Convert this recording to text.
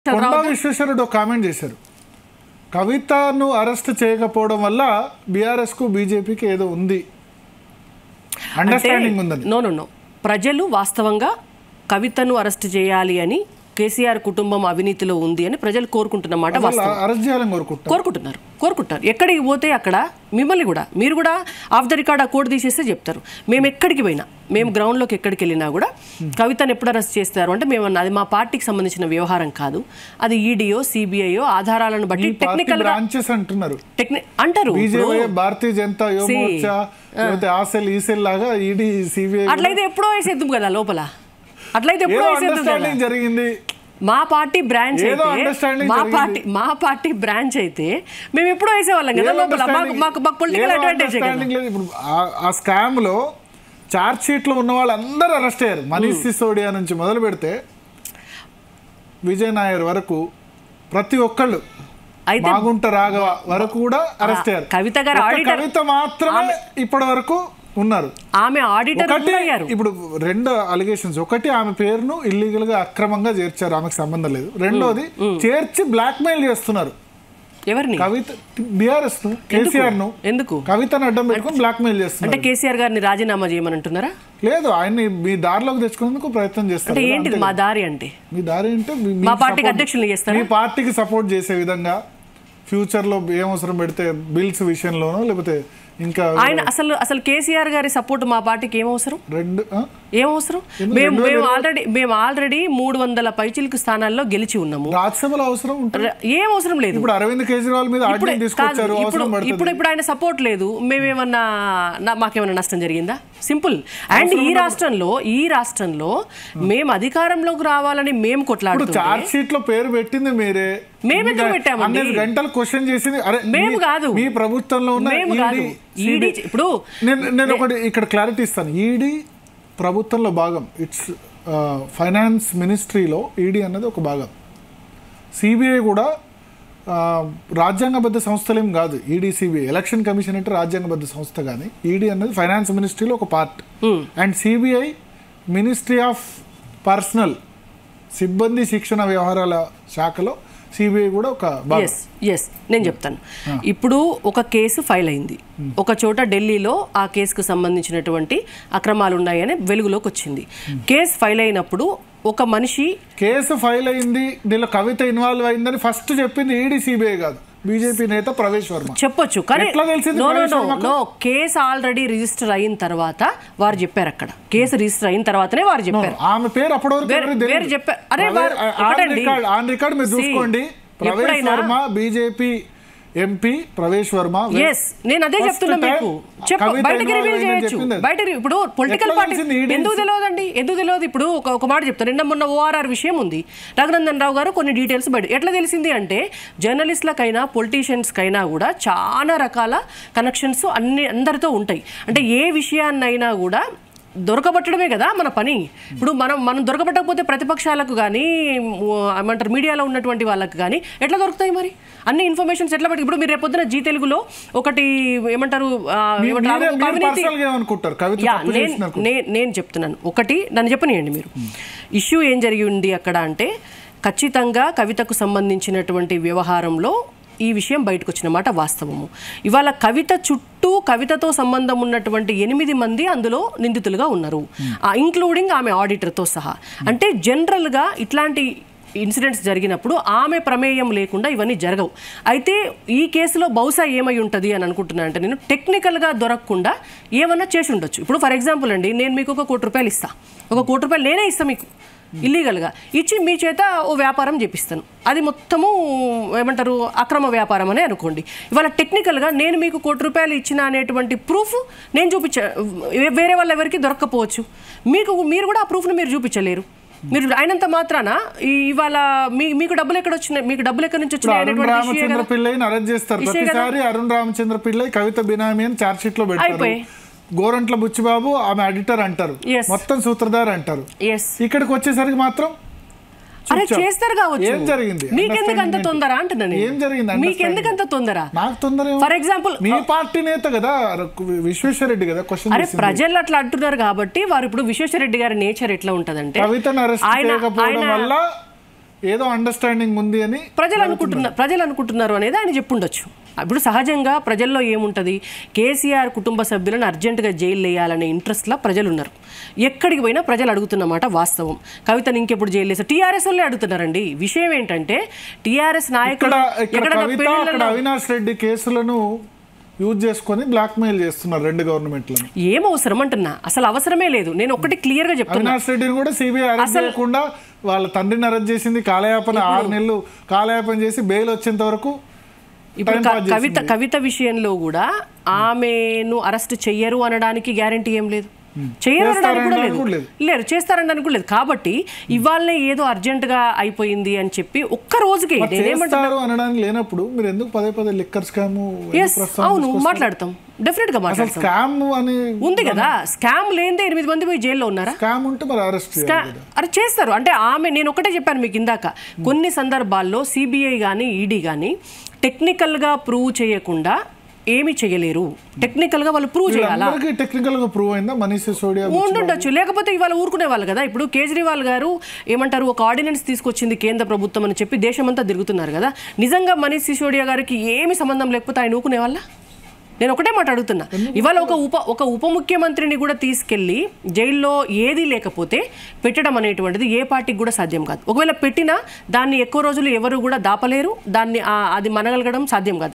కొండా విశ్వేశ్వరుడు ఒక కామెంట్ చేశారు కవితను అరెస్ట్ చేయకపోవడం వల్ల బీఆర్ఎస్ కు బీజేపీకి ఏదో ఉంది అండర్స్టాండింగ్ ఉందని నో నో నో ప్రజలు వాస్తవంగా కవితను అరెస్ట్ చేయాలి అని కేసీఆర్ కుటుంబం అవినీతిలో ఉంది అని ప్రజలు కోరుకుంటున్నమాట వాస్తవం అరెస్ట్ చేయాలని కోరుకుంటారు కోరుకుంటున్నారు కోరుకుంటారు ఎక్కడికి పోతే అక్కడ మిమ్మల్ని కూడా మీరు కూడా ఆఫ్ ద రికార్డ్ ఆ కోడ్ తీసేస్తే చెప్తారు మేము ఎక్కడికి పోయినా మేము గ్రౌండ్లోకి ఎక్కడికి వెళ్ళినా కూడా కవితను ఎప్పుడు అరెస్ట్ చేస్తారు అంటే మేము అన్న- అది మా పార్టీకి సంబంధించిన వ్యవహారం కాదు అది ఈడీఓ సిబిఐఓ ఆధారాలను బట్టి ఈ పార్టీ టెక్నికల్ గా బ్రాంచెస్ అంటున్నారు టెక్ని అంటారు బీజేపీ భారతీయ జనతా యువ See, మోర్చా లేకపోతే ఆ సెల్ ఈ సెల్ లాగా ఈడీ సిబిఐ అట్లయితే ఎప్పుడో వేసేద్దాం కదా లోపల అట్లయితే ఎప్పుడో ఏదో వేసేద్దాం కదా అండర్స్టాండింగ్ జరిగింది మా పార్టీ బ్రాంచ్ ఏదో అయితే understanding మా జరిగింది. పార్టీ మా పార్టీ బ్రాంచ్ అయితే మేము ఎప్పుడో వేసేవాళ్ళం కదా ఏదో లోపల మాకు understanding- మాకు మాకు పొలిటికల్ ఏదో అడ్వాంటేజ్ కదా understanding లేదు. ఇప్పుడు ఆ- ఆ స్కామ్ లో చార్జ్ షీట్ లో ఉన్న వాళ్ళందరూ అరెస్ట్ అయ్యారు మనీష్ సిసోడియా నుంచి మొదలు పెడితే విజయ్ నాయర్ వరకు ప్రతి ఒక్కళ్ళు అయితే మాగుంట రాఘవ వరకు కూడా అరెస్ట్ అయ్యారు కవిత గారు ఒక్క auditor- కవిత మాత్రమే ఇప్పటి వరకు ఉన్నారు ఆమె ఆడిటర్ ఒకటి అయ్యారు ఇప్పుడు రెండు అలిగేషన్స్ ఒకటి ఆమె పేరును ఇల్లీగల్ గా అక్రమంగా చేర్చారు ఆమెకు సంబంధం లేదు రెండోది చేర్చి బ్లాక్ మెయిల్ చేస్తున్నారు ఎవరిని కవిత బీఆర్ఎస్ ను కేసీఆర్ ను ఎందుకు కవితను అడ్డం పెట్టుకుని బ్లాక్ మెయిల్ చేస్తున్నారు అంటే కేసీఆర్ గారిని రాజీనామా చేయమని అంటున్నారా లేదు ఆయన్ని మీ దారిలోకి తెచ్చుకునేందుకు ప్రయత్నం చేస్తారు అంటే కదా, ఏంటిది అంతే మా కదా. దారి అంటే మీ దారి అంటే మీ- మీ మా పార్టీకి support- అధ్యక్షుల్ని చేస్తారా? మీ పార్టీకి సపోర్ట్ చేసే విధంగా ఫ్యూచర్ లో ఏం అవసరం పెడితే బిల్స్ విషయంలోనో లేకపోతే ఇంకా ఆయన అసలు అసలు కేసీఆర్ గారి సపోర్ట్ మా పార్టీకి ఏం అవసరం రెండు ఆ? ఏం అవసరం మేము మేము ఆల్రెడీ మేము ఆల్రెడీ మూడు వందల పైచిలకు స్థానాల్లో గెలిచి ఉన్నాము రాజ్యసభలో అవసరం ఉంటుంది ర- ఏం అవసరం లేదు ఇప్పుడు అరవింద్ కేజ్రీవాల్ మీద ఇప్పుడు ఆర్డినెన్స్ కాదు, తీసుకొచ్చారు ఇప్పుడు అవసరం ఇప్పుడు పడుతుంది ఇప్పుడు ఆయన సపోర్ట్ లేదు మేమేమన్నా నా- మాకేమన్నా నష్టం జరిగిందా సింపుల్ అండ్ ఈ రాష్ట్రంలో ఈ రాష్ట్రంలో మేము అధికారంలోకి రావాలని మేము ఇప్పుడు కొట్లాడుతూ చార్జ్ షీట్ లో పేరు పెట్టింది మీరే మేము ఎందుకు ఇంకా పెట్టామండి? అన్ని గంటలు క్వశ్చన్ చేసింది అరే మేము మీ- కాదు. మీ ప్రభుత్వంలో ఉన్న మేము ED, కాదు ఈడీ CBI ఇప్పుడు నేను నేను ఒకటి ఇక్కడ క్లారిటీ ఇస్తాను ఈడీ ప్రభుత్వంలో భాగం ఇట్స్ ఫైనాన్స్ మినిస్ట్రీలో ఈడీ అన్నది ఒక భాగం సిబిఐ కూడా ఆ, రాజ్యాంగబద్ధ సంస్థలేం కాదు ఈడీ సిబిఐ ఎలక్షన్ కమిషన్ అంటే రాజ్యాంగబద్ధ సంస్థ కానీ ఈడీ అన్నది ఫైనాన్స్ మినిస్ట్రీలో ఒక part and CBI ministry of personnel సిబ్బంది శిక్షణ వ్యవహారాల శాఖలో సిబిఐ కూడా ఒక భాగం ఎస్ ఎస్ నేను చెప్తాను ఇప్పుడు ఒక కేసు ఫైల్ అయింది ఒక చోట ఢిల్లీలో ఆ కేసుకు సంబంధించినటువంటి అక్రమాలు ఉన్నాయని వెలుగులోకి వచ్చింది కేసు ఫైల్ అయినప్పుడు ఒక మనిషి కేసు ఫైల్ అయింది దీనిలో కవిత ఇన్వాల్వ్ అయిందని ఫస్ట్ చెప్పింది ఈడీ సిబిఐ కాదు బీజేపీ నేత ప్రవేశ్ వర్మ చెప్పొచ్చు కానీ ఎట్లా తెలిసింది నో నో ప్రవేశ్ నో వర్మకు? నో కేసు ఆల్రెడీ రిజిస్టర్ అయిన తర్వాత వారు చెప్పారు అక్కడ కేసు రిజిస్టర్ అయిన తర్వాతనే వారు చెప్పారు ఆమె పేరు అప్పటి వరకు వేరే- ఎవరికీ తెలియదు. వేరే చెప్పా- అరే ప్రవే- వారు- ఆ- ఆన్ ఒకటండి. రికార్డ్ ఆన్ రికార్డ్ మీరు See, చూసుకోండి ప్రవేశ్ ఎప్పుడైనా- Verma BJP MP Pravesh Verma yes నేను అదే First చెప్తున్నా time మీకు చెప్పు కవిత బయటకి involve రివీల్ అయిందని చేయొచ్చు చెప్పింది అది. బయట రి- ఇప్పుడు పొలిటికల్ ఎట్లా పార్టీ తెలిసింది? ఈడీ ఎందుకు తెలియదండి ఎందుకు తెలియదు ఇప్పుడు ఒక ఒక మాట చెప్తాను నిన్న మొన్న ఓఆర్ఆర్ విషయం ఉంది రఘునందన్ రావు గారు కొన్ని డీటెయిల్స్ బయట ఎట్లా తెలిసింది అంటే జర్నలిస్టులకైనా పొలిటీషియన్స్కైనా కూడా చాలా రకాల కనెక్షన్స్ అన్ని అందరితో ఉంటాయి అంటే ఏ విషయాన్నైనా కూడా దొరకబట్టడమే కదా మన పని ఇప్పుడు మనం మనం దొరకబట్టకపోతే ప్రతిపక్షాలకు కానీ ఏమంటారు మీడియాలో ఉన్నటువంటి వాళ్ళకి కానీ ఎట్లా దొరుకుతాయి మరి అన్ని ఇన్ఫర్మేషన్స్ ఎట్లా పెట్టి ఇప్పుడు మీరు రేపొద్దున జీ తెలుగులో ఒకటి ఏమంటారు ఆ, మీ- ఏమంటారు మీరే- మీరు అవినీతి personal గా ఏమనుకుంటారు కవిత యా, తప్పు నేను చేసినారు నే- నేను చెప్తున్నాను ఒకటి నన్ను చెప్పనియండి మీరు ఇష్యూ ఏం జరిగి ఉంది అక్కడ అంటే ఖచ్చితంగా కవితకు సంబంధించినటువంటి వ్యవహారంలో ఈ విషయం బయటకు వచ్చిన మాట వాస్తవము ఇవాళ కవిత చుట్టూ కవితతో సంబంధం ఉన్నటువంటి ఎనిమిది మంది అందులో నిందితులుగా ఉన్నారు ఇంక్లూడింగ్ ఆమె ఆడిటర్తో సహా అంటే జనరల్గా ఇట్లాంటి ఇన్సిడెంట్స్ జరిగినప్పుడు ఆమె ప్రమేయం లేకుండా ఇవన్నీ జరగవు అయితే ఈ కేసులో బహుశా ఏమై ఉంటుంది అని అనుకుంటున్నాను అంటే నేను టెక్నికల్గా దొరకకుండా ఏమన్నా చేసి ఉండొచ్చు ఇప్పుడు ఫర్ ఎగ్జాంపుల్ అండి నేను మీకు ఒక కోటి రూపాయలు ఇస్తా ఒక కోటి రూపాయలు నేనే ఇస్తాను మీకు ఇల్లీగల్గా ఇచ్చి మీ చేత ఓ వ్యాపారం చేపిస్తాను అది మొత్తము ఏమంటారు అక్రమ వ్యాపారం అని అనుకోండి ఇవాళ టెక్నికల్గా నేను మీకు కోటి రూపాయలు ఇచ్చిన అనేటువంటి ప్రూఫ్ నేను చూపించ వేరే వాళ్ళ ఎవరికి దొరక్కపోవచ్చు మీకు మీరు కూడా ఆ ప్రూఫ్ని మీరు చూపించలేరు మీరు అయినంత మాత్రాన ఈ ఇవాళ మీ మీకు డబ్బులు ఎక్కడ వచ్చినాయి మీకు డబ్బులు ఎక్కడి నుంచి ఇప్పుడు వచ్చినాయి అరుణ్ అనేటువంటి ఇష్యూయే రామచంద్ర కదా. పిల్లైని అరెస్ట్ చేస్తారు ఇష్యే కదా. ప్రతిసారి అరుణ్ రామచంద్ర పిల్లై కవిత బినామీ అని చార్జ్ షీట్ లో పెడతారు అయిపోయి. గోరంట్ల బుచ్చిబాబు ఆమె ఎడిటర్ అంటారు Yes. మొత్తం సూత్రధార్ అంటారు ఎస్ ఇక్కడికి వచ్చేసరికి మాత్రం అరే చూచాం. చేస్తారు కావచ్చు ఏం జరిగింది? మీకెందుకు అంత Understanding తొందర అంటున్నాను నేను. ఏం జరిగింది? మీకెందుకు అంత తొందర నాకు తొందర ఏమో. ఫర్ ఎగ్జాంపుల్ మీ పార్టీ నేత కదా విశ్వేశ్వరరెడ్డి కదా క్వశ్చన్ అరే ప్రజలు అట్లా అంటున్నారు కాబట్టి వారు ఇప్పుడు విశ్వేశ్వరరెడ్డి గారి నేచర్ ఎట్లా ఉంటదంటే కవితను అరెస్ట్ ఆయన చేయకపోవడం ఆయన వల్ల ఏదో అండర్స్టాండింగ్ ఉంది అని ప్రజలు అనుకుంటున్నారు ప్రజలు అనుకుంటున్నారు అనేది ఆయన చెప్పుండొచ్చు ఇప్పుడు సహజంగా ప్రజల్లో ఏముంటుంది కేసీఆర్ కుటుంబ సభ్యులను అర్జెంటుగా జైలు వేయాలనే ఇంట్రెస్ట్లో ప్రజలు ఉన్నారు ఎక్కడికి పోయినా ప్రజలు అడుగుతున్నమాట వాస్తవం కవితను ఇంకెప్పుడు జైలు వేస్తారు టీఆర్ఎస్ వాళ్ళే అడుగుతున్నారండి విషయం ఏంటంటే టీఆర్ఎస్ ఇక్కడ నాయకుడు ఇక్కడ ఎక్కడైనా కవిత అక్కడ పెళ్ళిళ్ళలో అవినాష్ రెడ్డి కేసులను యూజ్ చేసుకొని బ్లాక్ మెయిల్ చేస్తున్నారు రెండు గవర్నమెంట్లను ఏం అవసరం అంటున్నా అసలు అవసరమే లేదు నేను ఒక్కటి క్లియర్గా చెప్తున్నా అవినాష్ రెడ్డిని కూడా సిబిఐ అరెస్ట్ చేయకుండా వాళ్ళ తండ్రిని అరెస్ట్ చేసింది కాలయాపన ఆరు నెలలు కాలయాపన చేసి బెయిల్ వచ్చేంత వరకు ఇప్పుడు time క- pass కవిత కవిత విషయంలో కూడా ఆమెను అరెస్ట్ చెయ్యరు అనడానికి గ్యారంటీ ఏం లేదు చెయ్యరు అనడానికి కూడా చేస్తారనడానికి కూడా లేదు లేదు. లేరు చేస్తారనడానికి కూడా లేదు కాబట్టి ఇవాళనే ఏదో అర్జెంటుగా అయిపోయింది అని చెప్పి ఒక్క రోజుకి నేనేమంటున్నా చేస్తారు అనడానికి లేనప్పుడు మీరు ఎందుకు పదే పదే లిక్కర్ స్కామ్ ఎస్ అవును మాట్లాడతాం డెఫినెట్ గా అసలు మాట్లాడతాం స్కామ్ అని ఉంది కదా స్కామ్ లేనిదే ఎనిమిది మంది పోయి జైల్లో ఉన్నారా స్కామ్ ఉంటే మరి అరెస్ట్ కా- అరే చేస్తారు అంటే ఆమె నేను ఒకటే చెప్పాను మీకు ఇందాక కొన్ని సందర్భాల్లో సిబిఐ కానీ ఈడీ కానీ టెక్నికల్గా ప్రూవ్ చేయకుండా ఏమీ చేయలేరు టెక్నికల్గా వాళ్ళు ప్రూవ్ చేయాలా అందరికీ టెక్నికల్ గా ప్రూవ్ అయిందా మనీష్ సిసోడియా ఉండుండొచ్చు లేకపోతే ఇవాళ ఊరుకునే వాళ్ళు కదా ఇప్పుడు కేజ్రీవాల్ గారు ఏమంటారు ఒక ఆర్డినెన్స్ తీసుకొచ్చింది కేంద్ర ప్రభుత్వం అని చెప్పి దేశమంతా తిరుగుతున్నారు కదా నిజంగా మనీష్ సిసోడియా గారికి ఏమి సంబంధం లేకపోతే ఆయన ఊరుకునే వాళ్ళ నేను ఒకటే మాట అడుగుతున్నా ఇవాళ ఒక ఉప ఒక ఉప ముఖ్యమంత్రిని కూడా తీసుకెళ్లి జైల్లో ఏదీ లేకపోతే పెట్టడం అనేటువంటిది ఏ పార్టీకి కూడా సాధ్యం కాదు ఒకవేళ పెట్టినా దాన్ని ఎక్కువ రోజులు ఎవరు కూడా దాపలేరు దాన్ని ఆ- అది మనగలగడం సాధ్యం కాదు